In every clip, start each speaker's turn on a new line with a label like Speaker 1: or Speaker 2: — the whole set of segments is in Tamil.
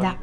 Speaker 1: அதுதான்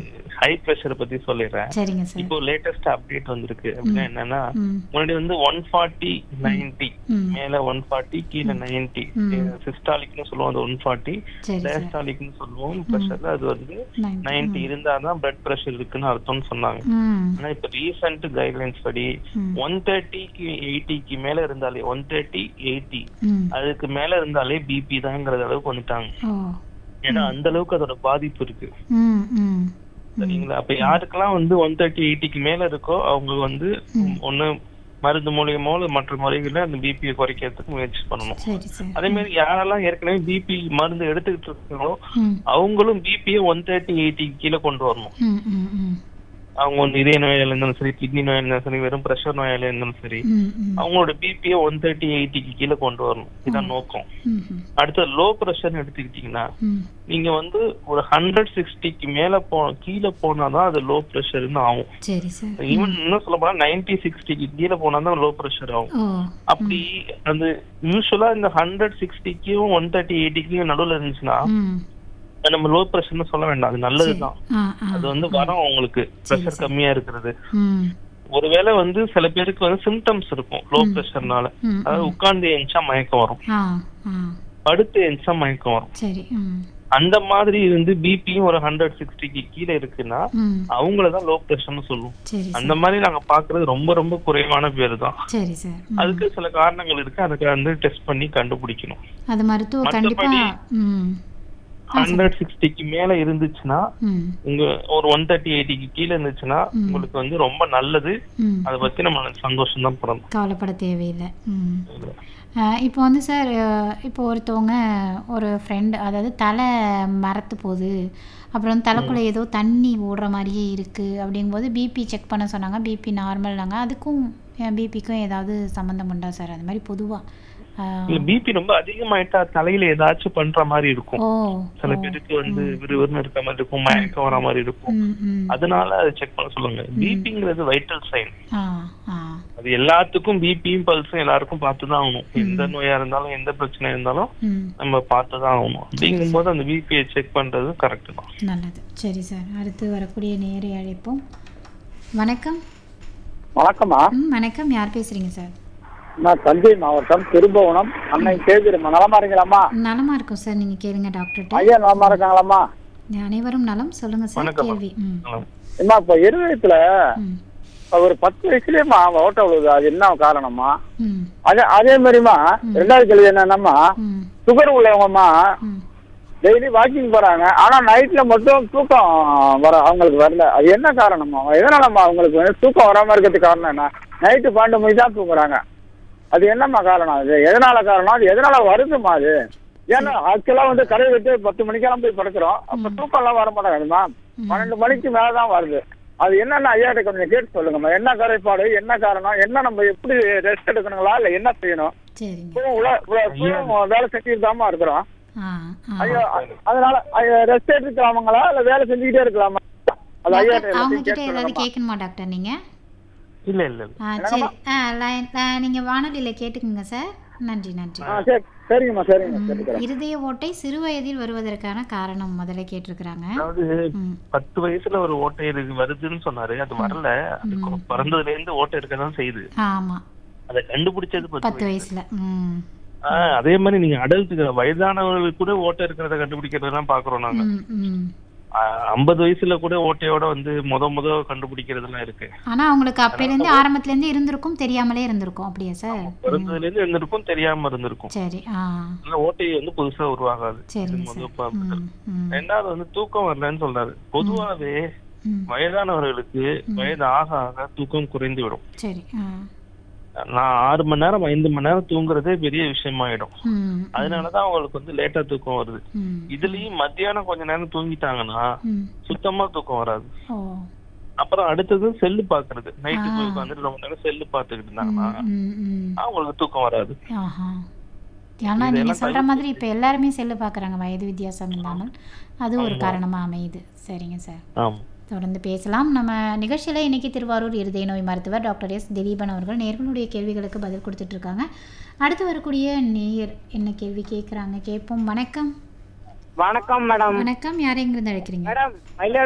Speaker 2: ஹை பிரஷர் பத்தி சொல்லிடுறேன்
Speaker 1: சரிங்க சார்
Speaker 2: இப்போ லேட்டஸ்ட் அப்டேட் வந்திருக்கு அப்படின்னா என்னன்னா
Speaker 1: ம்
Speaker 2: முன்னாடி வந்து ஒன் ஃபார்ட்டி நைன்டி
Speaker 1: ம்
Speaker 2: மேல ஒன் ஃபார்ட்டி கீழே நைன்டி சிஸ்டாலிக்னு சொல்லுவோம் அது ஒன் ஃபார்ட்டி
Speaker 1: சரி சார்
Speaker 2: டயஸ்டாலிக்னு சொல்லுவோம் பிரஷர்ல அது வந்து
Speaker 1: Ninety.
Speaker 2: நைன்டி இருந்தாதான் பிளட் பிரஷர் இருக்குன்னு அர்த்தம்னு சொன்னாங்க
Speaker 1: ம்
Speaker 2: ஆனா இப்ப ரீசெண்ட் கைட்லைன்ஸ் படி
Speaker 1: ம்.
Speaker 2: ஒன் தேர்ட்டிக்கு எயிட்டிக்கு மேல இருந்தாலே ஒன் தேர்ட்டி எயிட்டி
Speaker 1: ம்
Speaker 2: அதுக்கு மேல இருந்தாலே பிபி தான்ங்கிற அளவுக்கு வந்துட்டாங்க
Speaker 1: ஓ
Speaker 2: ஏன்னா அந்த அளவுக்கு அதோட பாதிப்பு இருக்கு
Speaker 1: ம் ம்
Speaker 2: சரிங்களா அப்ப யாருக்கெல்லாம் வந்து ஒன் தேர்ட்டி எயிட்டிக்கு மேல இருக்கோ அவங்க வந்து ஒண்ணு மருந்து மூலியமோ இல்ல மற்ற முறைகள்ல அந்த பிபியை குறைக்கிறதுக்கு முயற்சி பண்ணணும்
Speaker 1: சரி சார்
Speaker 2: அதே மாதிரி யாரெல்லாம் ஏற்கனவே பிபி மருந்து எடுத்துக்கிட்டு இருக்காங்களோ
Speaker 1: ம்
Speaker 2: அவங்களும் பிபியை ஒன் தேர்ட்டி எயிட்டிக்கு கீழே கொண்டு வரணும்
Speaker 1: ம் ம் ம்
Speaker 2: அவங்க வந்து இதய நோயாளியா இருந்தாலும் சரி கிட்னி நோயாளியா இருந்தாலும் சரி வெறும் பிரஷர் நோயாளியா இருந்தாலும் சரி
Speaker 1: ம் ம்
Speaker 2: அவங்களோட பிபியை ஒன் தேர்ட்டி எயிட்டிக்கு கீழே கொண்டு வரணும் இதான் நோக்கம்
Speaker 1: ம் ம்
Speaker 2: அடுத்து லோ பிரஷர் எடுத்துக்கிட்டீங்கன்னா
Speaker 1: ம்
Speaker 2: நீங்க வந்து ஒரு ஹண்ட்ரட் சிக்ஸ்டிக்கு மேல போ கீழே போனாதான் அது லோ ப்ரெஷர்னு ஆகும்
Speaker 1: சரி சார்
Speaker 2: ஈவன் இன்னும் சொல்ல போனா நைன்டி சிக்ஸ்டிக்கு கீழே போனாதான் லோ ப்ரெஷர் ஆகும்
Speaker 1: ஓ
Speaker 2: அப்படி அந்த யூஸ்வலா இந்த ஹண்ட்ரட் சிக்ஸ்டிக்கும் ஒன் தேர்ட்டி எயிட்டிக்கும் நடுவுல இருந்துச்சுன்னா
Speaker 1: ம்
Speaker 2: அது நம்ம லோ ப்ரெஷர்னு சொல்ல வேண்டாம் அது நல்லதுதான்
Speaker 1: ஆ ஆ
Speaker 2: அது வந்து வரும் உங்களுக்கு ப்ரெஷர் கம்மியா இருக்கிறது
Speaker 1: ம்
Speaker 2: ஒருவேளை வந்து சில பேருக்கு வந்து சிம்டம்ஸ் இருக்கும் லோ ப்ரெஷர்னால
Speaker 1: ம்
Speaker 2: அதாவது உட்கார்ந்து எழுந்தா மயக்கம் வரும்
Speaker 1: ஆ ஆ
Speaker 2: படுத்து எழுந்தா மயக்கம் வரும்
Speaker 1: சரி ம்
Speaker 2: அந்த மாதிரி வந்து பிபியும் ஒரு ஹண்ட்ரட் சிக்ஸ்டிக்கு கீழே இருக்குன்னா
Speaker 1: ம்
Speaker 2: அவங்களதான் லோ ப்ரெஷர்னு சொல்லுவோம்
Speaker 1: சரி
Speaker 2: அந்த மாதிரி நாங்க பாக்குறது ரொம்ப ரொம்ப குறைவான பேர் தான்
Speaker 1: சரி சார் ம்.
Speaker 2: அதுக்கு சில காரணங்கள் இருக்கு அதுக்கு வந்து டெஸ்ட் பண்ணி கண்டுபிடிக்கணும்
Speaker 1: அது மருத்துவ கண்டிப்பா ம்
Speaker 2: ஹண்ட்ரட் சிக்ஸ்டிக்கு மேல இருந்துச்சுன்னா
Speaker 1: ம்
Speaker 2: உங்க ஒரு ஒன் தேர்ட்டி எயிட்டிக்கு கீழே இருந்துச்சுன்னா உங்களுக்கு வந்து ரொம்ப நல்லது
Speaker 1: ம்
Speaker 2: அதை பத்தி நம்ம சந்தோஷம் தான் படணும்
Speaker 1: கவலைப்பட தேவையில்லை ம் அஹ் இப்போ வந்து சார் அஹ் இப்போ ஒருத்தவங்க ஒரு ஃப்ரெண்ட் அதாவது தலை மரத்து போகுது அப்புறம் வந்து தலைக்குள்ளே ஏதோ தண்ணி ஓடுற மாதிரியே இருக்குது அப்படிங்கும்போது பிபி செக் பண்ண சொன்னாங்க பிபி நார்மல்னாங்க அதுக்கும் பிபிக்கும் ஏதாவது சம்மந்தம் உண்டா சார் அது மாதிரி பொதுவாக
Speaker 2: இல்ல பிபி ரொம்ப அதிகமாயிட்டா தலையில ஏதாச்சும் பண்ற மாதிரி இருக்கும்
Speaker 1: ஓ
Speaker 2: சில பேருக்கு வந்து விறுவிறுன்னு இருக்க மாதிரி இருக்கும் மயக்கம் வர மாதிரி இருக்கும்
Speaker 1: ம் ம்
Speaker 2: அதனால அதை செக் பண்ண சொல்லுங்க பிபிங்கிறது வைட்டல் சைன்
Speaker 1: ஆ ஆ
Speaker 2: அது எல்லாத்துக்கும் பிபியும் பல்ஸும் எல்லாருக்கும் பார்த்து தான் ஆகணும் எந்த நோயா இருந்தாலும் எந்த பிரச்சனை இருந்தாலும்
Speaker 1: ம்
Speaker 2: நம்ம பார்த்து தான் ஆகணும் அப்படிங்கும்போது அந்த பிபியை செக் பண்றது கரெக்ட் தான்
Speaker 1: நல்லது சரி சார் அடுத்து வரக்கூடிய நேரை அழைப்போம் வணக்கம்
Speaker 3: வணக்கம்மா
Speaker 1: ம் வணக்கம் யார் பேசுகிறீங்க சார்
Speaker 3: நான் தஞ்சை மாவட்டம் திருபுவனம் அன்னை பேசுறேம்மா நலமா இருக்கீங்களாம்மா
Speaker 1: நலமா இருக்கும் சார் நீங்க கேளுங்க டாக்டர்கிட்ட
Speaker 3: ஐயா நலமா இருக்காங்களாம்மா
Speaker 1: அனைவரும் நலம் சொல்லுங்க சார்
Speaker 2: வணக்கம்.
Speaker 1: கேள்வி ம்
Speaker 3: அம்மா இப்ப இருதயத்துல
Speaker 1: ம்
Speaker 3: ஒரு பத்து வயசுலயேம்மா ஓட்ட விழுது அது என்ன காரணமா
Speaker 1: ம்
Speaker 3: அதே அதே மாதிரிமா ரெண்டாவது கேள்வி என்னன்னாம்மா
Speaker 1: ம்
Speaker 3: சுகர் உள்ளவங்கம்மா
Speaker 1: ம்
Speaker 3: டெய்லி வாக்கிங் போறாங்க ஆனா நைட்ல மட்டும் தூக்கம் வர அவங்களுக்கு வரல அது என்ன காரணமா எதனாலம்மா அவங்களுக்கு வந்து தூக்கம் வராம இருக்கிறதுக்கு காரணம் என்ன நைட்டு பன்னெண்டு மணி தான் தூங்குறாங்க அது என்னம்மா காரணம் அது எதனால காரணம் அது எதனால வருதுமா அது ஏன்னா ஆக்சுவலா வந்து கடை விட்டு பத்து மணிக்கெல்லாம் போய் படுக்கிறோம் அப்ப தூக்கம் எல்லாம் வர மாட்டேங்குதுமா பன்னெண்டு மணிக்கு மேலதான் வருது அது என்னன்னு ஐயாட்ட கொஞ்சம் கேட்டு சொல்லுங்கம்மா என்ன குறைபாடு என்ன காரணம் என்ன நம்ம எப்படி ரெஸ்ட் எடுக்கணுங்களா இல்ல என்ன செய்யணும்
Speaker 1: சரிங்க
Speaker 3: இப்பவும் உள்ள- உள்ள- இப்பவும் வேலை செஞ்சுட்டு தாம்மா இருக்கிறோம்
Speaker 1: ஆ ஆ
Speaker 3: ஐயோ அ- அதனால ரெஸ்ட் எடுத்துக்கலாமாங்களா இல்ல வேலை செஞ்சுக்கிட்டே இருக்கலாமா அது ஐயா
Speaker 1: டாக்டர் அவங்க கிட்ட ஏதாவது கேட்கணுமா டாக்டர் நீங்க
Speaker 2: இல்ல இல்ல இல்ல
Speaker 1: ஆ சரி ஆ லைன் ஆ, நீங்க வானொலியில கேட்டுக்குங்க சார் நன்றி நன்றி
Speaker 3: ஆ சரி சரிங்கம்மா சரிங்கம்மா கேட்டுக்கிறேன்
Speaker 1: இருதய ஓட்டை சிறு வயதில் வருவதற்கான காரணம் முதல்ல கேட்டிருக்கிறாங்க
Speaker 2: அதாவது
Speaker 1: ம்
Speaker 2: பத்து வயசுல ஒரு ஓட்டை இருக்கு வருதுன்னு சொன்னாரு அது வரல அது கொ- பிறந்ததுல இருந்து ஓட்டை இருக்கதான் செய்யுது
Speaker 1: ஆமா
Speaker 2: அதை கண்டுபிடிச்சது பத்து
Speaker 1: பத்து வயசுல ம்
Speaker 2: ஆஹ் அதே மாதிரி நீங்க அடல்ட்டுக்கு வயதானவர்களுக்கு கூட ஓட்டை இருக்கிறத கண்டுபிடிக்கிறதெல்லாம் பாக்குறோம் நாங்க
Speaker 1: ம் ம்
Speaker 2: ஐம்பது வயசுல கூட ஓட்டையோட வந்து முத முத கண்டுபிடிக்கிறதெல்லாம் இருக்கு
Speaker 1: ஆனா அவங்களுக்கு அப்பையிலேருந்து ஆரம்பத்துல இருந்து இருந்திருக்கும் தெரியாமலே இருந்திருக்கும் அப்படியா சார்
Speaker 2: பிறந்ததுல இருந்து இருந்திருக்கும் தெரியாம இருந்திருக்கும்
Speaker 1: சரி ஆ
Speaker 2: ஆனா ஓட்டை வந்து புதுசா உருவாகாது இது
Speaker 1: சரிங்க
Speaker 2: முத
Speaker 1: சார்
Speaker 2: பார்த்துட்டல்.
Speaker 1: ம் ம்
Speaker 2: ரெண்டாவது வந்து தூக்கம் வரலன்னு சொல்றாரு பொதுவாவே
Speaker 1: ம்
Speaker 2: வயதானவர்களுக்கு வயது ஆக ஆக தூக்கம் குறைந்து விடும்
Speaker 1: சரி ஆ
Speaker 2: நான் ஆறு மணி நேரம் ஐந்து மணி நேரம் தூங்குறதே பெரிய விஷயமாயிடும்
Speaker 1: ம்
Speaker 2: அதனாலதான் அவங்களுக்கு வந்து லேட்டா தூக்கம் வருது
Speaker 1: ம்
Speaker 2: இதுலயும் மத்தியானம் கொஞ்ச நேரம் தூங்கிட்டாங்கன்னா
Speaker 1: ம்
Speaker 2: சுத்தமா தூக்கம் வராது
Speaker 1: ஓ
Speaker 2: அப்புறம் அடுத்தது செல்லு பாக்குறது நைட்டு போய் உட்காந்துட்டு ரொம்ப நேரம் செல்லு பாத்துக்கிட்டு இருந்தாங்கன்னா
Speaker 1: ம் ம்
Speaker 2: அவங்களுக்கு தூக்கம் வராது
Speaker 1: ஆஹா ஏன்னா நீங்க சொல்ற மாதிரி இப்ப எல்லாருமே செல்லு பார்க்குறாங்க வயது வித்தியாசம் இல்லாமல் அது ஒரு காரணமா அமையுது சரிங்க சார்
Speaker 2: ஆமா
Speaker 1: தொடர்ந்து பேசலாம் நம்ம நிகழ்ச்சியில் இன்னைக்கு திருவாரூர் இருதய நோய் மருத்துவர் டாக்டர் எஸ் திலீபன் அவர்கள் நேர்களுடைய கேள்விகளுக்கு பதில் கொடுத்துட்டு இருக்காங்க அடுத்து வரக்கூடிய நேயர் என்ன கேள்வி கேட்குறாங்க கேட்போம் வணக்கம்
Speaker 4: வணக்கம் மேடம்
Speaker 1: வணக்கம் யாரை எங்கிருந்து அழைக்கிறீங்க
Speaker 4: மேடம் மயிலாடுதுறை